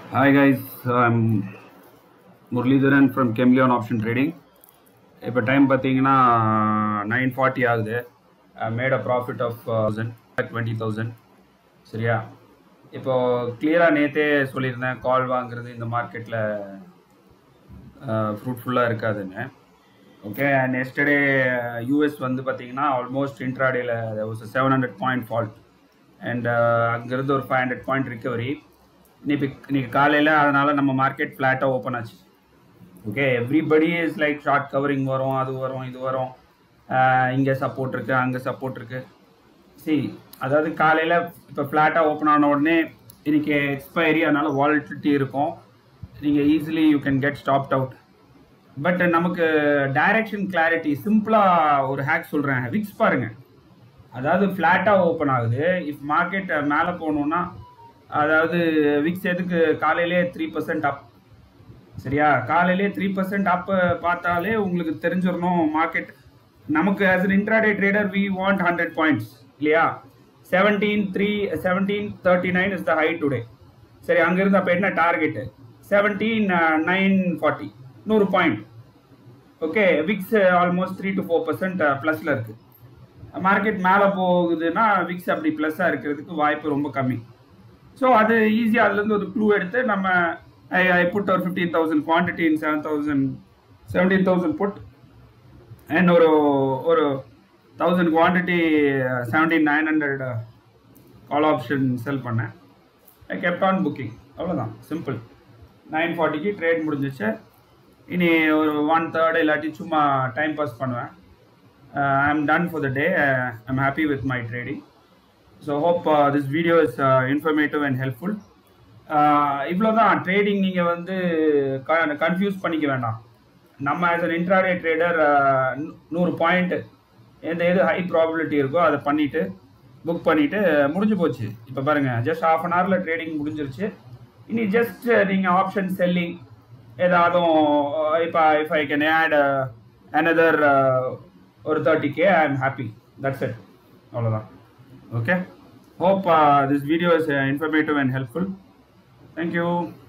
Hi guys, I'm Muralidharan from Chemleon Option Trading. இப்போ time பார்த்தீங்கன்னா nine forty ஆகுது made a profit of thousand twenty thousand சரியா இப்போ கிளியராக நேற்றே சொல்லியிருந்தேன் கால் வாங்குறது இந்த மார்க்கெட்டில் ஃப்ரூட்ஃபுல்லாக இருக்காதுன்னு ஓகே அண்ட் எஸ்டர்டே யூஎஸ் வந்து பார்த்தீங்கன்னா ஆல்மோஸ்ட் இன்ட்ராடேல ஒரு seven hundred point fall and அங்கேருந்து ஒரு ஃபைவ் ஹண்ட்ரட் பாயிண்ட் ரிக்கவரி இன்னைக்கு இன்னைக்கு காலையில் அதனால் நம்ம மார்க்கெட் ஃப்ளாட்டாக ஓப்பன் ஆச்சு okay everybody is like short covering வரும் அது வரும் இது வரும் இங்கே சப்போர்ட் இருக்குது அங்கே சப்போர்ட் இருக்குது சி அதாவது காலையில் இப்போ ஃப்ளாட்டாக ஓப்பன் ஆன உடனே இன்னைக்கு எக்ஸ்பைரி அதனால் வாலிட்டிலிட்டி இருக்கும் நீங்கள் easily you can get stopped out but நமக்கு டைரக்ஷன் கிளாரிட்டி சிம்பிளாக ஒரு ஹேக் சொல்கிறேன் விக்ஸ் பாருங்கள் அதாவது ஃப்ளாட்டாக ஓப்பன் ஆகுது இஃப் மார்க்கெட் மேலே போகணுன்னா அதாவது விக்ஸ் எதுக்கு காலையிலே த்ரீ பர்சன்ட் அப் சரியா காலையிலே த்ரீ பர்சன்ட் அப் பார்த்தாலே உங்களுக்கு தெரிஞ்சிடணும் மார்க்கெட் நமக்கு as an intraday trader we want hundred points இல்லையா seventeen three seventeen thirty nine is the high today சரி அங்கேருந்து அப்போ என்ன டார்கெட்டு செவன்டீன் நைன் ஃபார்ட்டி நூறு point okay VIX almost three to four percent ப்ளஸில் இருக்குது மார்க்கெட் மேலே போகுதுன்னா விக்ஸ் அப்படி ப்ளஸ்ஸாக இருக்கிறதுக்கு வாய்ப்பு ரொம்ப கம்மி ஸோ அது ஈஸியாக அதுலேருந்து ஒரு க்ளூ எடுத்து நம்ம ஐ ஐ புட் ஒரு fifteen thousand quantity in seven thousand seventeen thousand put and ஒரு ஒரு thousand quantity seventeen nine hundred call option sell பண்ணேன் ஐ கெப்ட் ஆன் புக்கிங் அவ்வளோதான் சிம்பிள் நைன் ஃபார்ட்டிக்கு ட்ரேட் முடிஞ்சிச்சு இனி ஒரு ஒன் தேர்ட் இல்லாட்டி சும்மா டைம் பாஸ் பண்ணுவேன் I am done for the day I am happy with my trading so hope this video is informative and helpful இவ்வளோ தான் ட்ரேடிங் நீங்கள் வந்து கன்ஃபியூஸ் பண்ணிக்க வேண்டாம் நம்ம ஆஸ் அன் இன்ட்ராடே ட்ரேடர் நூறு பாயிண்ட் எந்த எது ஹை ப்ராபிலிட்டி இருக்கோ அதை பண்ணிவிட்டு புக் பண்ணிவிட்டு முடிஞ்சு போச்சு இப்போ பாருங்கள் ஜஸ்ட் ஆஃப் அன் ஹவரில் ட்ரேடிங் முடிஞ்சிருச்சு இனி ஜஸ்ட் நீங்கள் ஆப்ஷன் செல்லிங் ஏதாவதும் இப்போ if I can add another ஒரு thirty K I am happy that's it அவ்வளோதான் okay hope uh, this video is uh, informative and helpful thank you